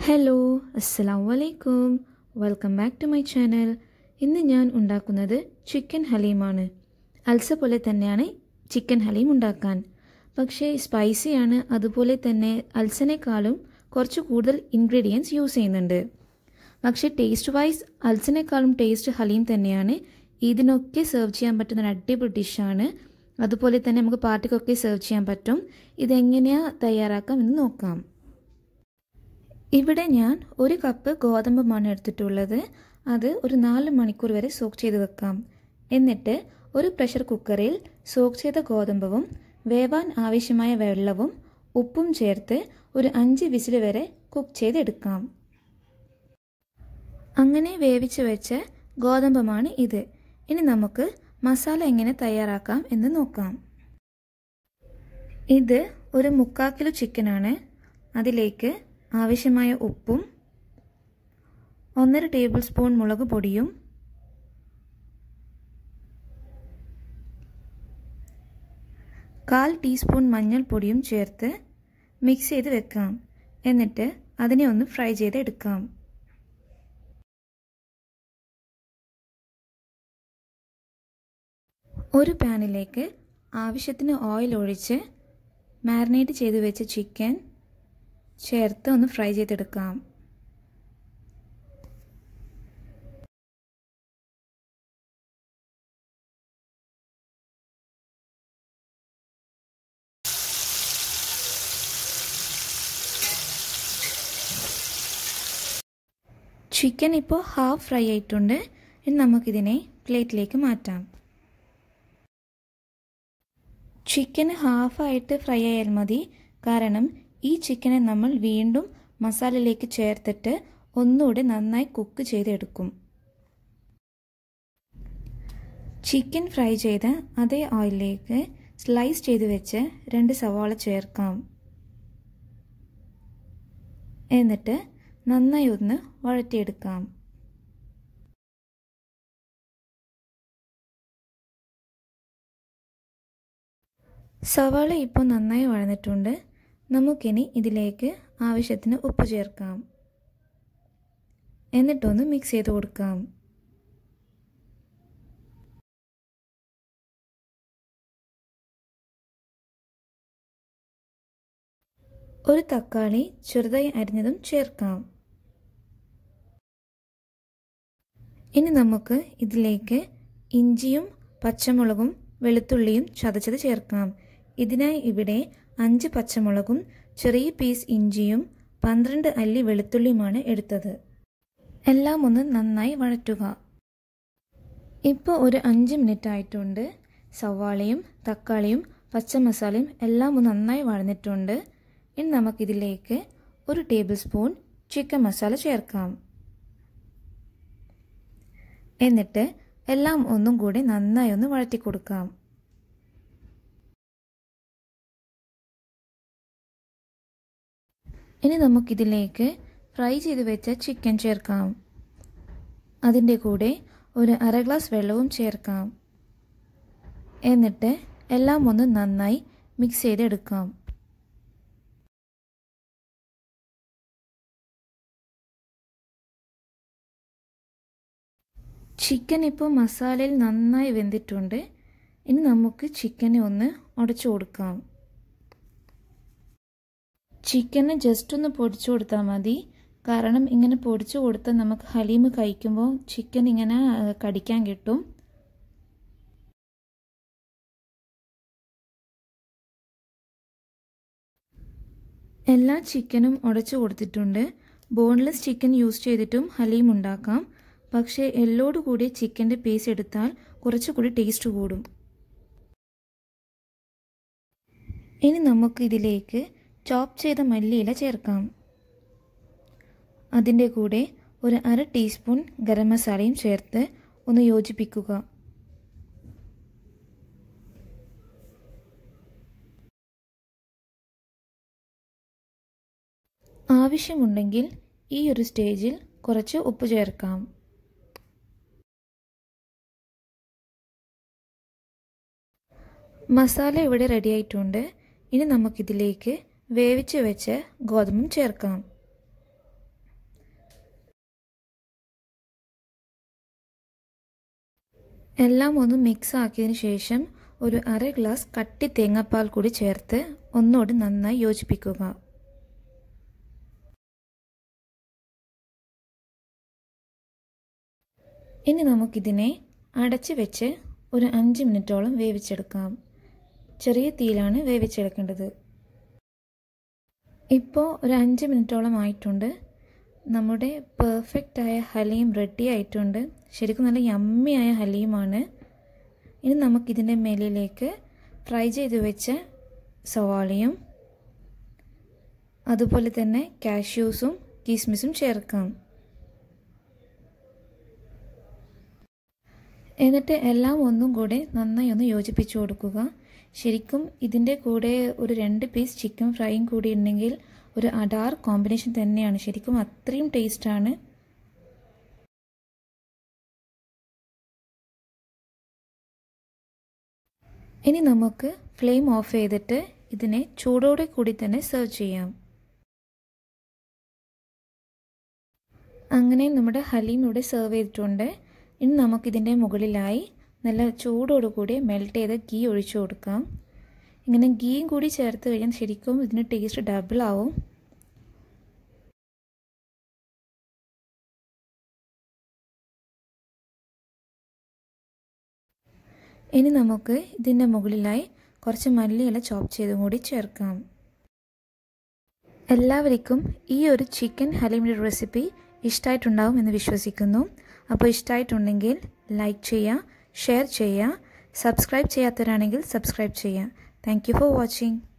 hello അസ്സലാം വലൈക്കും welcome back to my channel ഇന്ന് ഞാൻ ഉണ്ടാക്കുന്നത് ചിക്കൻ ഹലീമാണ് അൽസ പോലെ തന്നെയാണ് ചിക്കൻ ഹലീം ഉണ്ടാക്കാൻ പക്ഷേ സ്പൈസിയാണ് അതുപോലെ തന്നെ അൽസനേക്കാളും കുറച്ച് കൂടുതൽ ഇൻഗ്രീഡിയൻസ് യൂസ് ചെയ്യുന്നുണ്ട് പക്ഷേ ടേസ്റ്റ് വൈസ് അൽസനേക്കാളും ടേസ്റ്റ് ഹലീം തന്നെയാണ് ഇതിനൊക്കെ സെർവ് ചെയ്യാൻ പറ്റുന്ന ഒരു അടിപൊളി ഡിഷാണ് അതുപോലെ തന്നെ നമുക്ക് പാർട്ടിക്കൊക്കെ സെർവ് ചെയ്യാൻ പറ്റും ഇതെങ്ങനെയാണ് തയ്യാറാക്കാം എന്ന് നോക്കാം ഇവിടെ ഞാൻ ഒരു കപ്പ് ഗോതമ്പമാണ് എടുത്തിട്ടുള്ളത് അത് ഒരു നാല് മണിക്കൂർ വരെ സോക്ക് ചെയ്ത് വെക്കാം എന്നിട്ട് ഒരു പ്രഷർ കുക്കറിൽ സോക്ക് ചെയ്ത ഗോതമ്പവും വേവാൻ ആവശ്യമായ വെള്ളവും ഉപ്പും ചേർത്ത് ഒരു അഞ്ച് വിസിൽ വരെ കുക്ക് ചെയ്തെടുക്കാം അങ്ങനെ വേവിച്ച് വെച്ച ഗോതമ്പമാണ് ഇത് ഇനി നമുക്ക് മസാല എങ്ങനെ തയ്യാറാക്കാം എന്ന് നോക്കാം ഇത് ഒരു മുക്കാൽ കിലോ ചിക്കനാണ് അതിലേക്ക് ആവശ്യമായ ഉപ്പും ഒന്നര ടേബിൾ സ്പൂൺ മുളക് പൊടിയും കാൽ ടീസ്പൂൺ മഞ്ഞൾപ്പൊടിയും ചേർത്ത് മിക്സ് ചെയ്ത് വെക്കാം എന്നിട്ട് അതിനെ ഒന്ന് ഫ്രൈ ചെയ്തെടുക്കാം ഒരു പാനിലേക്ക് ആവശ്യത്തിന് ഓയിൽ ഒഴിച്ച് മാരിനേറ്റ് ചെയ്ത് വെച്ച ചിക്കൻ ചേർത്ത് ഒന്ന് ഫ്രൈ ചെയ്തെടുക്കാം ചിക്കൻ ഇപ്പോൾ ഹാഫ് ഫ്രൈ ആയിട്ടുണ്ട് ഇനി നമുക്കിതിനെ പ്ലേറ്റിലേക്ക് മാറ്റാം ചിക്കൻ ഹാഫായിട്ട് ഫ്രൈ ആയാൽ മതി കാരണം ഈ ചിക്കനെ നമ്മൾ വീണ്ടും മസാലയിലേക്ക് ചേർത്തിട്ട് ഒന്നുകൂടെ നന്നായി കുക്ക് ചെയ്തെടുക്കും ചിക്കൻ ഫ്രൈ ചെയ്ത അതേ ഓയിലിലേക്ക് സ്ലൈസ് ചെയ്ത് വെച്ച് രണ്ട് സവാള ചേർക്കാം എന്നിട്ട് നന്നായി ഒന്ന് വഴറ്റിയെടുക്കാം സവാള ഇപ്പോൾ നന്നായി വഴന്നിട്ടുണ്ട് നമുക്കിനി ഇതിലേക്ക് ആവശ്യത്തിന് ഉപ്പ് ചേർക്കാം എന്നിട്ടൊന്ന് മിക്സ് ചെയ്ത് കൊടുക്കാം ഒരു തക്കാളി ചെറുതായി അരിഞ്ഞതും ചേർക്കാം ഇനി നമുക്ക് ഇതിലേക്ക് ഇഞ്ചിയും പച്ചമുളകും വെളുത്തുള്ളിയും ചതച്ചത് ചേർക്കാം ഇതിനായി ഇവിടെ അഞ്ച് പച്ചമുളകും ചെറിയ പീസ് ഇഞ്ചിയും പന്ത്രണ്ട് അല്ലി വെളുത്തുള്ളിയുമാണ് എടുത്തത് എല്ലാം ഒന്ന് നന്നായി വഴറ്റുക ഇപ്പോൾ ഒരു അഞ്ച് മിനിറ്റ് ആയിട്ടുണ്ട് സവാളയും തക്കാളിയും പച്ചമസാലയും എല്ലാം ഒന്ന് നന്നായി വഴന്നിട്ടുണ്ട് ഇനി നമുക്കിതിലേക്ക് ഒരു ടേബിൾ സ്പൂൺ ചിക്കൻ മസാല ചേർക്കാം എന്നിട്ട് എല്ലാം ഒന്നും കൂടി നന്നായി ഒന്ന് വഴറ്റി കൊടുക്കാം ഇനി നമുക്കിതിലേക്ക് ഫ്രൈ ചെയ്ത് വെച്ച ചിക്കൻ ചേർക്കാം അതിൻ്റെ കൂടെ ഒരു അര ഗ്ലാസ് വെള്ളവും ചേർക്കാം എന്നിട്ട് എല്ലാം ഒന്ന് നന്നായി മിക്സ് ചെയ്തെടുക്കാം ചിക്കൻ ഇപ്പോൾ മസാലയിൽ നന്നായി വെന്തിട്ടുണ്ട് ഇനി നമുക്ക് ചിക്കനെ ഒന്ന് ഉടച്ചു കൊടുക്കാം ചിക്കന് ജസ്റ്റ് ഒന്ന് പൊടിച്ചു കൊടുത്താൽ മതി കാരണം ഇങ്ങനെ പൊടിച്ചു കൊടുത്താൽ നമുക്ക് ഹലീം കഴിക്കുമ്പോൾ ചിക്കൻ ഇങ്ങനെ കടിക്കാൻ കിട്ടും എല്ലാ ചിക്കനും ഉടച്ചു കൊടുത്തിട്ടുണ്ട് ബോൺലെസ് ചിക്കൻ യൂസ് ചെയ്തിട്ടും ഹലീം ഉണ്ടാക്കാം പക്ഷേ എല്ലോട് കൂടി ചിക്കൻ്റെ പീസ് എടുത്താൽ കുറച്ചുകൂടി ടേസ്റ്റ് കൂടും ഇനി നമുക്ക് ഇതിലേക്ക് ചോപ്പ് ചെയ്ത മല്ലിയില ചേർക്കാം അതിൻ്റെ കൂടെ ഒരു അര ടീസ്പൂൺ ഗരം മസാലയും ചേർത്ത് ഒന്ന് യോജിപ്പിക്കുക ആവശ്യമുണ്ടെങ്കിൽ ഈ ഒരു സ്റ്റേജിൽ കുറച്ച് ഉപ്പ് ചേർക്കാം മസാല ഇവിടെ റെഡി ആയിട്ടുണ്ട് ഇനി നമുക്കിതിലേക്ക് വേവിച്ച് വെച്ച് ഗോതമ്പും ചേർക്കാം എല്ലാം ഒന്ന് മിക്സ് ആക്കിയതിന് ശേഷം ഒരു അര ഗ്ലാസ് കട്ടി തേങ്ങാപ്പാൽ കൂടി ചേർത്ത് ഒന്നുകൂടി നന്നായി യോജിപ്പിക്കുക ഇനി നമുക്കിതിനെ അടച്ച് വെച്ച് ഒരു അഞ്ച് മിനിറ്റോളം വേവിച്ചെടുക്കാം ചെറിയ തീയിലാണ് വേവിച്ചെടുക്കേണ്ടത് ഇപ്പോൾ ഒരു അഞ്ച് മിനിറ്റോളം ആയിട്ടുണ്ട് നമ്മുടെ പെർഫെക്റ്റായ ഹലീം റെഡി ആയിട്ടുണ്ട് ശരിക്കും നല്ല യമ്മിയായ ഹലീമാണ് ഇനി നമുക്കിതിൻ്റെ മേലിലേക്ക് ഫ്രൈ ചെയ്ത് വെച്ച സവാളയും അതുപോലെ തന്നെ കാഷ്യൂസും കിസ്മിസും ചേർക്കാം എന്നിട്ട് എല്ലാം ഒന്നും കൂടെ നന്നായി ഒന്ന് യോജിപ്പിച്ചു കൊടുക്കുക ശരിക്കും ഇതിൻ്റെ കൂടെ ഒരു രണ്ട് പീസ് ചിക്കൻ ഫ്രൈയും കൂടി ഉണ്ടെങ്കിൽ ഒരു അഡാർ കോമ്പിനേഷൻ തന്നെയാണ് ശരിക്കും അത്രയും ടേസ്റ്റാണ് ഇനി നമുക്ക് ഫ്ലെയിം ഓഫ് ചെയ്തിട്ട് ഇതിനെ ചൂടോടെ കൂടി തന്നെ സെർവ് ചെയ്യാം അങ്ങനെ നമ്മുടെ ഹലീം ഇവിടെ സെർവ് ചെയ്തിട്ടുണ്ട് ഇനി നമുക്കിതിൻ്റെ മുകളിലായി നല്ല ചൂടോടുകൂടി മെൽറ്റ് ചെയ്ത ഗീ ഒഴിച്ചു കൊടുക്കാം ഇങ്ങനെ ഗീയും കൂടി ചേർത്ത് കഴിഞ്ഞാൽ ശരിക്കും ഇതിന് ടേസ്റ്റ് ഡബിൾ ആവും ഇനി നമുക്ക് ഇതിൻ്റെ മുകളിലായി കുറച്ച് മല്ലിയില ചോപ്പ് ചെയ്തും കൂടി ചേർക്കാം എല്ലാവർക്കും ഈ ഒരു ചിക്കൻ ഹലീമിൻ്റെ റെസിപ്പി ഇഷ്ടമായിട്ടുണ്ടാവും എന്ന് വിശ്വസിക്കുന്നു അപ്പോൾ ഇഷ്ടമായിട്ടുണ്ടെങ്കിൽ ലൈക്ക് ചെയ്യുക ഷെയർ ചെയ്യുക സബ്സ്ക്രൈബ് ചെയ്യാത്തവരാണെങ്കിൽ സബ്സ്ക്രൈബ് ചെയ്യുക താങ്ക് ഫോർ വാച്ചിങ്